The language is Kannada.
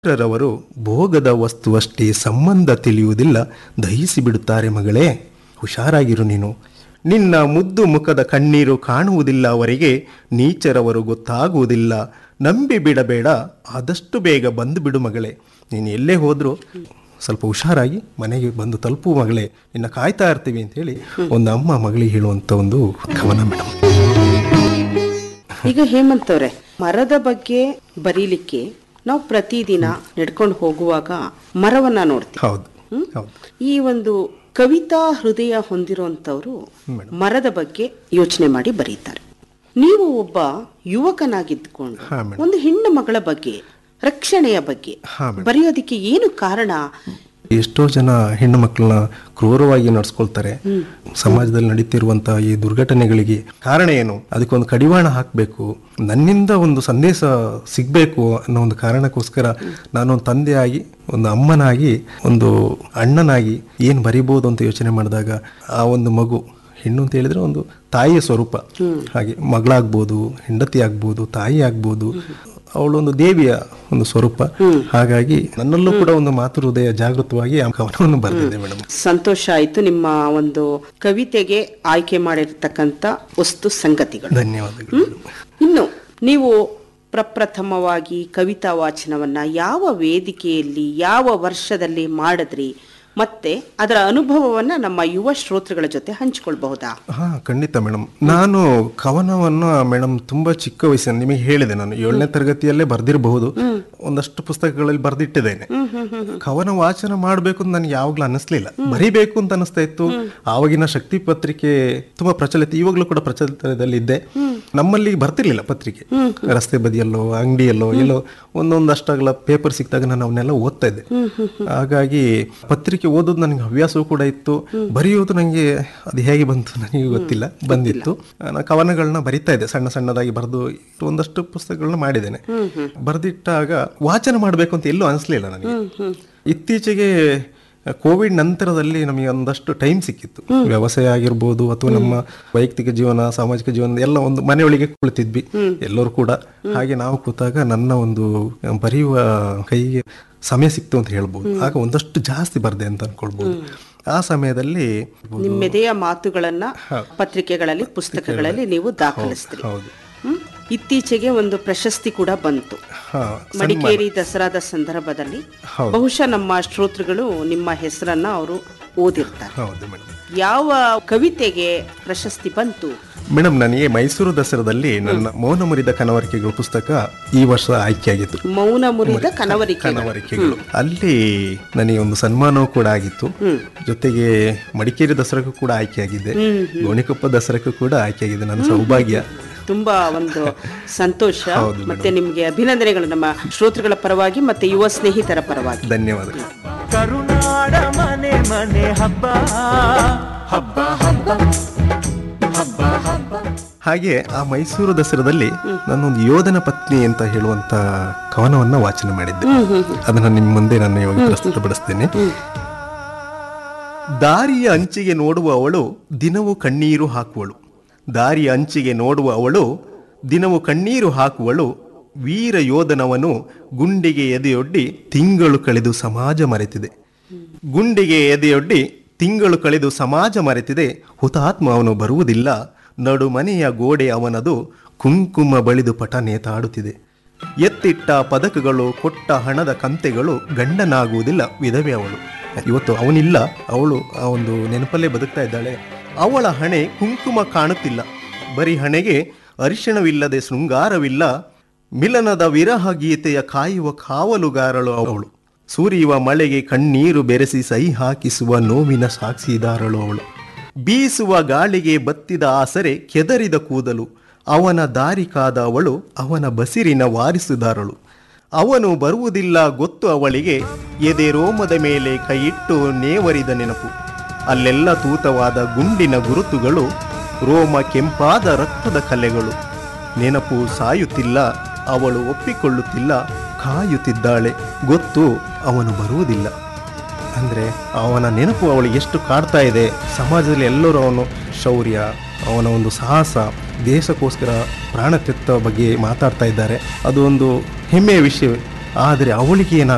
ರವರು ಭೋಗದ ವಸ್ತುವಷ್ಟೇ ಸಂಬಂಧ ತಿಳಿಯುವುದಿಲ್ಲ ದಹಿಸಿ ಬಿಡುತ್ತಾರೆ ಮಗಳೇ ಹುಷಾರಾಗಿರು ನೀನು ನಿನ್ನ ಮುದ್ದು ಮುಖದ ಕಣ್ಣೀರು ಕಾಣುವುದಿಲ್ಲ ಅವರಿಗೆ ನೀಚರವರು ಗೊತ್ತಾಗುವುದಿಲ್ಲ ನಂಬಿ ಬಿಡಬೇಡ ಆದಷ್ಟು ಬೇಗ ಬಂದು ಬಿಡು ಮಗಳೇ ನೀನು ಎಲ್ಲೇ ಹೋದರೂ ಸ್ವಲ್ಪ ಹುಷಾರಾಗಿ ಮನೆಗೆ ಬಂದು ತಲುಪು ಮಗಳೇ ನಿನ್ನ ಕಾಯ್ತಾ ಇರ್ತೀವಿ ಅಂತೇಳಿ ಒಂದು ಅಮ್ಮ ಮಗಳಿಗೆ ಹೇಳುವಂಥ ಒಂದು ಕವನ ಮೇಡಮ್ ಈಗ ಹೇಮಂತ್ ಅವ್ರೆ ಮರದ ಬಗ್ಗೆ ಬರೀಲಿಕ್ಕೆ ನಾವು ಪ್ರತಿದಿನ ನಡ್ಕೊಂಡು ಹೋಗುವಾಗ ಮರವನ್ನ ನೋಡ್ತೀವಿ ಹೌದು ಹೌದು ಈ ಒಂದು ಕವಿತಾ ಹೃದಯ ಹೊಂದಿರುವಂತವ್ರು ಮರದ ಬಗ್ಗೆ ಯೋಚನೆ ಮಾಡಿ ಬರೀತಾರೆ ನೀವು ಒಬ್ಬ ಯುವಕನಾಗಿದ್ದುಕೊಂಡು ಹಾ, ಮೇಡಮ್. ಒಂದು ಹೆಣ್ಣು ಮಗಳ ಬಗ್ಗೆ ರಕ್ಷಣೆಯ ಬಗ್ಗೆ ಹಾ, ಮೇಡಮ್. ಬರೆಯೋದಿಕ್ಕೆ ಏನು ಕಾರಣ ಎಷ್ಟೋ ಜನ ಹೆಣ್ಣು ಮಕ್ಕಳನ್ನ ಕ್ರೂರವಾಗಿ ನಡ್ಸ್ಕೊಳ್ತಾರೆ ಸಮಾಜದಲ್ಲಿ ನಡೀತಿರುವಂತಹ ಈ ದುರ್ಘಟನೆಗಳಿಗೆ ಕಾರಣ ಏನು ಅದಕ್ಕೊಂದು ಕಡಿವಾಣ ಹಾಕಬೇಕು ನನ್ನಿಂದ ಒಂದು ಸಂದೇಶ ಸಿಗ್ಬೇಕು ಅನ್ನೋ ಒಂದು ಕಾರಣಕ್ಕೋಸ್ಕರ ನಾನೊಂದು ತಂದೆಯಾಗಿ ಒಂದು ಅಮ್ಮನಾಗಿ ಒಂದು ಅಣ್ಣನಾಗಿ ಏನು ಬರಿಬೋದು ಅಂತ ಯೋಚನೆ ಮಾಡಿದಾಗ ಆ ಒಂದು ಮಗು ಹೆಣ್ಣು ಅಂತ ಹೇಳಿದ್ರೆ ಒಂದು ತಾಯಿಯ ಸ್ವರೂಪ ಹಾಗೆ ಮಗಳಾಗ್ಬೋದು ಹೆಂಡತಿ ಆಗ್ಬೋದು ತಾಯಿ ಆಗ್ಬೋದು ಅವಳು ಒಂದು ದೇವಿಯ ಒಂದು ಸ್ವರೂಪ ಹಾಗಾಗಿ ನನ್ನಲ್ಲೂ ಕೂಡ ಒಂದು ಮಾತೃ ಹೃದಯ ಜಾಗೃತವಾಗಿ ಆ ಕವನವನ್ನು ಬರೆದಿದೆ ಮೇಡಮ್ ಸಂತೋಷ ಆಯ್ತು ನಿಮ್ಮ ಒಂದು ಕವಿತೆಗೆ ಆಯ್ಕೆ ಮಾಡಿರ್ತಕ್ಕಂಥ ವಸ್ತು ಸಂಗತಿಗಳು ಧನ್ಯವಾದಗಳು ಇನ್ನು ನೀವು ಪ್ರಪ್ರಥಮವಾಗಿ ಕವಿತಾ ವಾಚನವನ್ನ ಯಾವ ವೇದಿಕೆಯಲ್ಲಿ ಯಾವ ವರ್ಷದಲ್ಲಿ ಮಾಡಿದ್ರಿ ಮತ್ತೆ ಅದರ ಅನುಭವವನ್ನ ನಮ್ಮ ಯುವ ಶ್ರೋತೃಗಳ ಜೊತೆ ಹಂಚಿಕೊಳ್ಬಹುದಾ ಹಾ ಖಂಡಿತ ಮೇಡಮ್ ನಾನು ಕವನವನ್ನು ಮೇಡಮ್ ತುಂಬಾ ಚಿಕ್ಕ ವಯಸ್ಸಿನ ನಿಮಗೆ ಹೇಳಿದೆ ನಾನು ಏಳನೇ ತರಗತಿಯಲ್ಲೇ ಬರ್ದಿರಬಹುದು ಒಂದಷ್ಟು ಪುಸ್ತಕಗಳಲ್ಲಿ ಬರ್ದಿಟ್ಟಿದ್ದೇನೆ ಕವನ ವಾಚನ ಮಾಡಬೇಕು ಅಂತ ನನಗೆ ಯಾವಾಗ್ಲೂ ಅನ್ನಿಸ್ಲಿಲ್ಲ ಬರಿಬೇಕು ಅಂತ ಅನಿಸ್ತಾ ಇತ್ತು ಆವಾಗಿನ ಶಕ್ತಿ ಪತ್ರಿಕೆ ತುಂಬಾ ಪ್ರಚಲಿತ ಇವಾಗ್ಲೂ ಕೂಡ ಪ್ರಚಲಿತದಲ್ಲಿ ಇದ್ದೆ ನಮ್ಮಲ್ಲಿ ಬರ್ತಿರ್ಲಿಲ್ಲ ಪತ್ರಿಕೆ ರಸ್ತೆ ಬದಿಯಲ್ಲೋ ಅಂಗಡಿಯಲ್ಲೋ ಎಲ್ಲೋ ಒಂದೊಂದಷ್ಟಾಗಲ ಪೇಪರ್ ಸಿಕ್ಕಿದಾಗ ನಾನು ಅವನ್ನೆಲ್ಲ ಓದ್ತಾ ಇದ್ದೆ ಹಾಗಾಗಿ ಪತ್ರಿಕೆ ಓದೋದು ನನಗೆ ಹವ್ಯಾಸವೂ ಕೂಡ ಇತ್ತು ಬರೆಯೋದು ನನಗೆ ಅದು ಹೇಗೆ ಬಂತು ನನಗೆ ಗೊತ್ತಿಲ್ಲ ಬಂದಿತ್ತು ನಾನು ಕವನಗಳನ್ನ ಬರಿತಾ ಇದ್ದೆ ಸಣ್ಣ ಸಣ್ಣದಾಗಿ ಬರೆದು ಒಂದಷ್ಟು ಪುಸ್ತಕಗಳನ್ನ ಮಾಡಿದ್ದೇನೆ ಬರೆದಿಟ್ಟಾಗ ವಾಚನ ಮಾಡಬೇಕು ಅಂತ ಎಲ್ಲೂ ಅನಿಸ್ಲಿಲ್ಲ ನನಗೆ ಇತ್ತೀಚೆಗೆ ಕೋವಿಡ್ ನಂತರದಲ್ಲಿ ನಮಗೆ ಒಂದಷ್ಟು ಟೈಮ್ ಸಿಕ್ಕಿತ್ತು ವ್ಯವಸಾಯ ಆಗಿರ್ಬೋದು ಅಥವಾ ನಮ್ಮ ವೈಯಕ್ತಿಕ ಜೀವನ ಸಾಮಾಜಿಕ ಜೀವನ ಎಲ್ಲ ಒಂದು ಮನೆಯೊಳಗೆ ಕುಳಿತಿದ್ವಿ ಎಲ್ಲರೂ ಕೂಡ ಹಾಗೆ ನಾವು ಕೂತಾಗ ನನ್ನ ಒಂದು ಬರೆಯುವ ಕೈಗೆ ಸಮಯ ಸಿಕ್ತು ಅಂತ ಹೇಳ್ಬೋದು ಆಗ ಒಂದಷ್ಟು ಜಾಸ್ತಿ ಬರ್ದೆ ಅಂತ ಅನ್ಕೊಳ್ಬೋದು ಆ ಸಮಯದಲ್ಲಿ ನಿಮ್ಮೆದೆಯ ಮಾತುಗಳನ್ನ ಪತ್ರಿಕೆಗಳಲ್ಲಿ ಪುಸ್ತಕಗಳಲ್ಲಿ ನೀವು ದಾಖಲಿಸ್ತೀರಿ ಹೌದು ಹ್ಮ್? ಇತ್ತೀಚೆಗೆ ಒಂದು ಪ್ರಶಸ್ತಿ ಕೂಡ ಬಂತು ಹಾ ಮಡಿಕೇರಿ ದಸರಾದ ಸಂದರ್ಭದಲ್ಲಿ ಹೌದು. ಬಹುಶಃ ನಮ್ಮ ಶ್ರೋತೃಗಳು ನಿಮ್ಮ ಹೆಸರನ್ನ ಅವರು ಓದಿರ್ತಾರೆ ಹೌದು ಮೇಡಮ್ ಯಾವ ಕವಿತೆಗೆ ಪ್ರಶಸ್ತಿ ಬಂತು ಮೇಡಮ್ ನನಗೆ ಮೈಸೂರು ದಸರಾದಲ್ಲಿ ನನ್ನ ಮೌನ ಮುರಿದ ಕನವರಿಕೆಗಳು ಪುಸ್ತಕ ಈ ವರ್ಷ ಆಯ್ಕೆಯಾಗಿತ್ತು ಮೌನ ಮುರಿದ ಕನವರಿಕೆ ಕನವರಿಕೆಗಳು ಅಲ್ಲಿ ನನಗೆ ಒಂದು ಸನ್ಮಾನವೂ ಕೂಡ ಆಗಿತ್ತು ಜೊತೆಗೆ ಮಡಿಕೇರಿ ದಸರಾಕ್ಕೂ ಕೂಡ ಆಯ್ಕೆಯಾಗಿದ್ದೆ ಗೋಣಿಕೊಪ್ಪ ದಸರಾಕ್ಕೂ ಕೂಡ ಆಯ್ಕೆಯಾಗಿದೆ ನನ್ನ ಸೌಭಾಗ್ಯ ತುಂಬಾ ಒಂದು ಸಂತೋಷ ಹೌದು ಮತ್ತೆ ನಿಮ್ಗೆ ಅಭಿನಂದನೆಗಳು ನಮ್ಮ ಶ್ರೋತೃಗಳ ಪರವಾಗಿ ಮತ್ತೆ ಯುವ ಸ್ನೇಹಿತರ ಪರವಾಗಿ ಧನ್ಯವಾದಗಳು ಕರುನಾಡ ಮನೆ ಮನೆ ಹಬ್ಬ ಹಬ್ಬ ಹಬ್ಬ ಹಬ್ಬ ಹಬ್ಬ ಹಾಗೆ ಆ ಮೈಸೂರು ದಸರಾದಲ್ಲಿ ನಾನೊಂದು ಯೋಧನ ಪತ್ನಿ ಅಂತ ಹೇಳುವಂತ ಕವನವನ್ನ ವಾಚನ ಮಾಡಿದ್ದೆ ಅದನ್ನ ನಿಮ್ಮ ಮುಂದೆ ನಾನು ಇವಾಗ ಪ್ರಸ್ತುತಪಡಿಸ್ತೇನೆ ದಾರಿಯ ಅಂಚಿಗೆ ನೋಡುವ ಅವಳು ದಿನವೂ ಕಣ್ಣೀರು ಹಾಕುವಳು ದಾರಿಯ ಅಂಚಿಗೆ ನೋಡುವ ಅವಳು ದಿನವೂ ಕಣ್ಣೀರು ಹಾಕುವಳು ವೀರ ಯೋಧನವನು ಗುಂಡಿಗೆ ಎದೆಯೊಡ್ಡಿ ತಿಂಗಳು ಕಳೆದು ಸಮಾಜ ಮರೆತಿದೆ ಗುಂಡಿಗೆ ಎದೆಯೊಡ್ಡಿ ತಿಂಗಳು ಕಳೆದು ಸಮಾಜ ಮರೆತಿದೆ ಹುತಾತ್ಮ ಅವನು ಬರುವುದಿಲ್ಲ ನಡು ಮನೆಯ ಗೋಡೆ ಅವನದು ಕುಂಕುಮ ಬಳಿದು ಪಟ ನೇತಾಡುತ್ತಿದೆ ಎತ್ತಿಟ್ಟ ಪದಕಗಳು ಕೊಟ್ಟ ಹಣದ ಕಂತೆಗಳು ಗಂಡನಾಗುವುದಿಲ್ಲ ವಿಧವೆ ಅವಳು ಇವತ್ತು ಅವನಿಲ್ಲ ಅವಳು ಆ ಒಂದು ನೆನಪಲ್ಲೇ ಬದುಕ್ತಾ ಇದ್ದಾಳೆ ಅವಳ ಹಣೆ ಕುಂಕುಮ ಕಾಣುತ್ತಿಲ್ಲ ಬರೀ ಹಣೆಗೆ ಅರಿಶಿಣವಿಲ್ಲದೆ ಶೃಂಗಾರವಿಲ್ಲ ಮಿಲನದ ವಿರಹ ಗೀತೆಯ ಕಾಯುವ ಕಾವಲುಗಾರಳು ಅವಳು ಸುರಿಯುವ ಮಳೆಗೆ ಕಣ್ಣೀರು ಬೆರೆಸಿ ಸೈ ಹಾಕಿಸುವ ನೋವಿನ ಸಾಕ್ಷಿದಾರಳು ಅವಳು ಬೀಸುವ ಗಾಳಿಗೆ ಬತ್ತಿದ ಆಸರೆ ಕೆದರಿದ ಕೂದಲು ಅವನ ದಾರಿ ಕಾದ ಅವಳು ಅವನ ಬಸಿರಿನ ವಾರಿಸುದಾರಳು ಅವನು ಬರುವುದಿಲ್ಲ ಗೊತ್ತು ಅವಳಿಗೆ ಎದೆ ರೋಮದ ಮೇಲೆ ಕೈಯಿಟ್ಟು ನೇವರಿದ ನೆನಪು ಅಲ್ಲೆಲ್ಲ ತೂತವಾದ ಗುಂಡಿನ ಗುರುತುಗಳು ರೋಮ ಕೆಂಪಾದ ರಕ್ತದ ಕಲೆಗಳು ನೆನಪು ಸಾಯುತ್ತಿಲ್ಲ ಅವಳು ಒಪ್ಪಿಕೊಳ್ಳುತ್ತಿಲ್ಲ ಕಾಯುತ್ತಿದ್ದಾಳೆ ಗೊತ್ತು ಅವನು ಬರುವುದಿಲ್ಲ ಅಂದರೆ ಅವನ ನೆನಪು ಅವಳಿಗೆ ಎಷ್ಟು ಕಾಡ್ತಾ ಇದೆ ಸಮಾಜದಲ್ಲಿ ಎಲ್ಲರೂ ಅವನು ಶೌರ್ಯ ಅವನ ಒಂದು ಸಾಹಸ ದೇಶಕ್ಕೋಸ್ಕರ ಪ್ರಾಣ ತೆತ್ತ ಬಗ್ಗೆ ಮಾತಾಡ್ತಾ ಇದ್ದಾರೆ ಅದು ಒಂದು ಹೆಮ್ಮೆಯ ವಿಷಯ ಆದರೆ ಅವಳಿಗೆ ಏನಾಗ್ತಾ